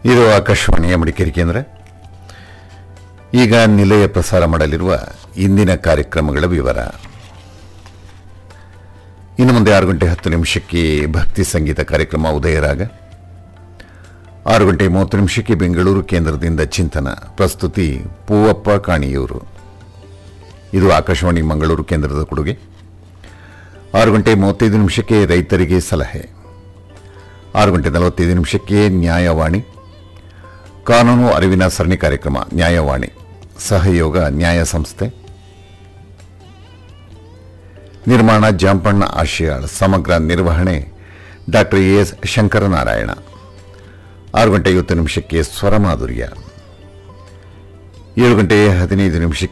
ಇದು ಆಕಾಶವಾಣಿಯ ಮಡಿಕೇರಿ ಕೇಂದ್ರ ಈಗ ನಿಲಯ ಪ್ರಸಾರ ಮಾಡಲಿರುವ ಇಂದಿನ ಕಾರ್ಯಕ್ರಮಗಳ ವಿವರ ಇನ್ನು ಮುಂದೆ ಆರು ಗಂಟೆ ಹತ್ತು ನಿಮಿಷಕ್ಕೆ ಭಕ್ತಿ ಸಂಗೀತ ಕಾರ್ಯಕ್ರಮ ಉದಯರಾಗ ಆರು ಗಂಟೆ ಮೂವತ್ತು ನಿಮಿಷಕ್ಕೆ ಬೆಂಗಳೂರು ಕೇಂದ್ರದಿಂದ ಚಿಂತನ ಪ್ರಸ್ತುತಿ ಪೂವಪ್ಪ ಕಾಣಿಯೂರು ಇದು ಆಕಾಶವಾಣಿ ಮಂಗಳೂರು ಕೇಂದ್ರದ ಕೊಡುಗೆ ಆರು ಗಂಟೆ ಮೂವತ್ತೈದು ನಿಮಿಷಕ್ಕೆ ರೈತರಿಗೆ ಸಲಹೆ ಆರು ಗಂಟೆ ನಲವತ್ತೈದು ನಿಮಿಷಕ್ಕೆ ನ್ಯಾಯವಾಣಿ ಕಾನೂನು ಅರಿವಿನ ಸರಣಿ ಕಾರ್ಯಕ್ರಮ ನ್ಯಾಯವಾಣಿ ಸಹಯೋಗ ನ್ಯಾಯ ಸಂಸ್ಥೆ ನಿರ್ಮಾಣ ಜಾಂಪಣ್ಣ ಆಶಿಯಾಳ್ ಸಮಗ್ರ ನಿರ್ವಹಣೆ ಡಾಕ್ಟರ್ ಎಸ್ ಶಂಕರನಾರಾಯಣ ಆರು ಗಂಟೆ ಐವತ್ತು ನಿಮಿಷಕ್ಕೆ ಸ್ವರಮಾಧುರ್ಯ ಏಳು ಗಂಟೆ ಹದಿನೈದು ನಿಮಿಷಕ್ಕೆ